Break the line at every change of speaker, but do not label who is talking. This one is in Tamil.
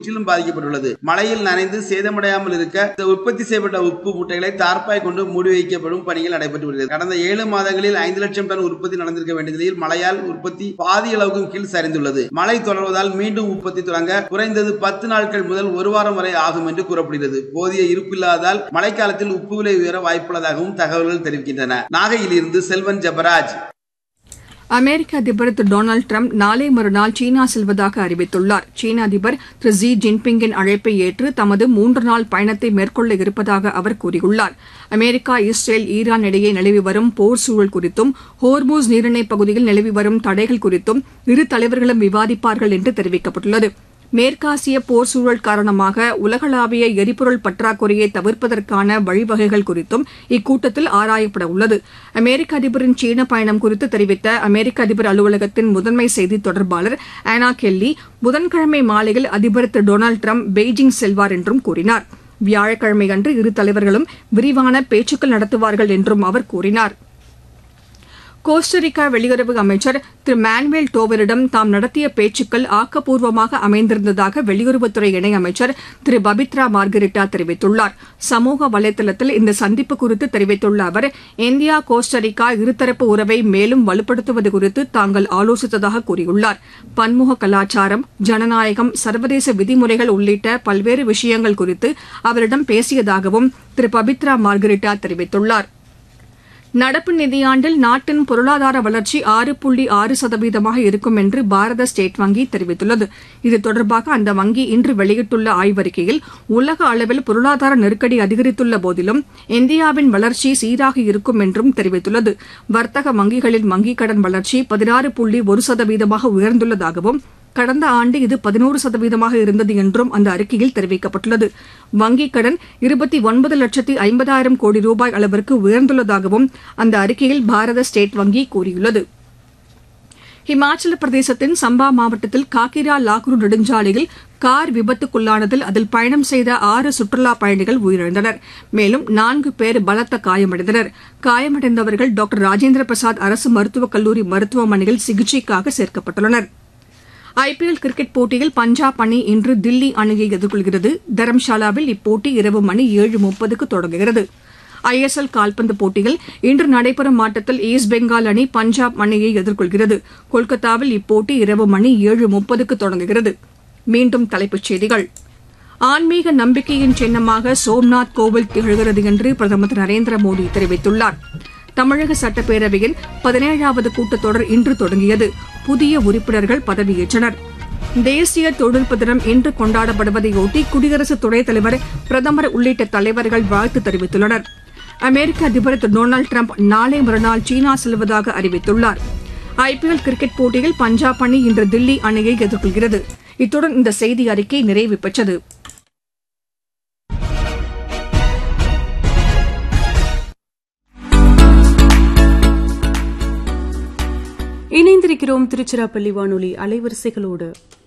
முற்றிலும் பாதிக்கப்பட்டுள்ளது மழையில் நனைந்து சேதமடையாமல் இருக்க இந்த உற்பத்தி செய்யப்பட்ட உப்பு மூட்டைகளை தார்ப்பாய் கொண்டு மூடி வைக்கப்படும் பணிகள் நடைபெற்று வருகிறது கடந்த ஏழு மாதங்களில் ஐந்து லட்சம் டன் உற்பத்தி நடந்திருக்க வேண்டிய நிலையில் மழையால் உற்பத்தி பாதி அளவுக்கும் கீழ் சரிந்துள்ளது மழை தொடர்வதால் மீண்டும் உற்பத்தி தொடங்க குறைந்தது பத்து நாட்கள் முதல் ஒரு வாரம் வரை ஆகும் என்று கூறப்படுகிறது போதிய இருப்பில்லாததால் மழைக்காலத்தில் உப்பு விலை உயர வாய்ப்புள்ளதாகவும் தகவல்கள் தெரிவிக்கின்றன நாகையிலிருந்து செல்வன் ஜபராஜ்
அமெரிக்க அதிபர் திரு டொனால்டு டிரம்ப் நாளை மறுநாள் சீனா செல்வதாக அறிவித்துள்ளார் சீன அதிபர் திரு ஜி ஜின்பிங்கின் அழைப்பை ஏற்று தமது மூன்று நாள் பயணத்தை மேற்கொள்ள இருப்பதாக அவர் கூறியுள்ளார் அமெரிக்கா இஸ்ரேல் ஈரான் இடையே நிலவி வரும் போர் சூழல் குறித்தும் ஹோர்மூஸ் நீரிணைப் பகுதியில் நிலவி வரும் தடைகள் குறித்தும் இரு தலைவர்களும் விவாதிப்பார்கள் என்று தெரிவிக்கப்பட்டுள்ளது மேற்காசிய போர் சூழல் காரணமாக உலகளாவிய எரிபொருள் பற்றாக்குறையை தவிர்ப்பதற்கான வழிவகைகள் குறித்தும் இக்கூட்டத்தில் ஆராயப்பட உள்ளது அமெரிக்க அதிபரின் சீன பயணம் குறித்து தெரிவித்த அமெரிக்க அதிபர் அலுவலகத்தின் முதன்மை செய்தி தொடர்பாளர் ஆனா கெல்லி புதன்கிழமை மாலையில் அதிபர் திரு டொனால்டு டிரம்ப் பெய்ஜிங் செல்வார் என்றும் கூறினார் வியாழக்கிழமை அன்று இரு தலைவர்களும் விரிவான பேச்சுக்கள் நடத்துவார்கள் என்றும் அவர் கூறினார் கோஸ்டரிக்கா வெளியுறவு அமைச்சர் திரு மானுவேல் டோவரிடம் தாம் நடத்திய பேச்சுக்கள் ஆக்கப்பூர்வமாக அமைந்திருந்ததாக வெளியுறவுத்துறை இணையமைச்சர் திரு பபித்ரா மார்கரிட்டா தெரிவித்துள்ளார் சமூக வலைதளத்தில் இந்த சந்திப்பு குறித்து தெரிவித்துள்ள அவர் இந்தியா கோஸ்டரிக்கா இருதரப்பு உறவை மேலும் வலுப்படுத்துவது குறித்து தாங்கள் ஆலோசித்ததாக கூறியுள்ளார் பன்முக கலாச்சாரம் ஜனநாயகம் சர்வதேச விதிமுறைகள் உள்ளிட்ட பல்வேறு விஷயங்கள் குறித்து அவரிடம் பேசியதாகவும் திரு பபித்ரா மார்கரிட்டா தெரிவித்துள்ளாா் நடப்பு நிதியாண்டில் நாட்டின் பொருளாதார வளர்ச்சி ஆறு புள்ளி ஆறு சதவீதமாக இருக்கும் என்று பாரத ஸ்டேட் வங்கி தெரிவித்துள்ளது இது தொடர்பாக அந்த வங்கி இன்று வெளியிட்டுள்ள ஆய்வறிக்கையில் உலக அளவில் பொருளாதார நெருக்கடி அதிகரித்துள்ள போதிலும் இந்தியாவின் வளர்ச்சி சீராக இருக்கும் என்றும் தெரிவித்துள்ளது வர்த்தக வங்கிகளின் வங்கிக் கடன் வளர்ச்சி பதினாறு புள்ளி ஒரு சதவீதமாக உயர்ந்துள்ளதாகவும் கடந்த ஆண்டு இது பதினோரு சதவீதமாக இருந்தது என்றும் அந்த அறிக்கையில் தெரிவிக்கப்பட்டுள்ளது வங்கிக் கடன் இருபத்தி ஒன்பது லட்சத்தி ஐம்பதாயிரம் கோடி ரூபாய் அளவிற்கு உயர்ந்துள்ளதாகவும் அந்த அறிக்கையில் பாரத ஸ்டேட் வங்கி கூறியுள்ளது ஹிமாச்சல பிரதேசத்தின் சம்பா மாவட்டத்தில் காக்கிரா லாக்ரு நெடுஞ்சாலையில் கார் விபத்துக்குள்ளானதில் அதில் பயணம் செய்த ஆறு சுற்றுலா பயணிகள் உயிரிழந்தனர் மேலும் நான்கு பேர் பலத்த காயமடைந்தனர் காயமடைந்தவர்கள் டாக்டர் ராஜேந்திர பிரசாத் அரசு மருத்துவக் கல்லூரி மருத்துவமனையில் சிகிச்சைக்காக சேர்க்கப்பட்டுள்ளனா் ஐபிஎல் கிரிக்கெட் போட்டியில் பஞ்சாப் அணி இன்று தில்லி அணியை எதிர்கொள்கிறது தரம்ஷாலாவில் இப்போட்டி இரவு மணி ஏழு முப்பதுக்கு தொடங்குகிறது ஐஎஸ்எல் கால்பந்து போட்டியில் இன்று நடைபெறும் ஆட்டத்தில் ஈஸ்ட் பெங்கால் அணி பஞ்சாப் அணியை எதிர்கொள்கிறது கொல்கத்தாவில் இப்போட்டி இரவு மணி ஏழு முப்பதுக்கு தொடங்குகிறது மீண்டும் தலைப்புச் செய்திகள் ஆன்மீக நம்பிக்கையின் சின்னமாக சோம்நாத் கோவில் திகழ்கிறது என்று பிரதமர் திரு நரேந்திர மோடி தெரிவித்துள்ளார் தமிழக சட்டப்பேரவையின் பதினேழாவது கூட்டத்தொடர் இன்று தொடங்கியது புதிய உறுப்பினர்கள் பதவியேற்றனர் தேசிய தொழில்நுட்ப தினம் இன்று கொண்டாடப்படுவதையொட்டி குடியரசு துணைத் தலைவர் பிரதமர் உள்ளிட்ட தலைவர்கள் வாழ்த்து தெரிவித்துள்ளனர் அமெரிக்க அதிபர் திரு டொனால்டு டிரம்ப் நாளை மறுநாள் சீனா செல்வதாக அறிவித்துள்ளார் ஐபிஎல் கிரிக்கெட் போட்டியில் பஞ்சாப் அணி இன்று தில்லி அணியை எதிர்கொள்கிறது இத்துடன் இந்த செய்தி அறிக்கை நிறைவு பெற்றது
இணைந்திருக்கிறோம் திருச்சிராப்பள்ளி வானொலி அலைவரிசைகளோடு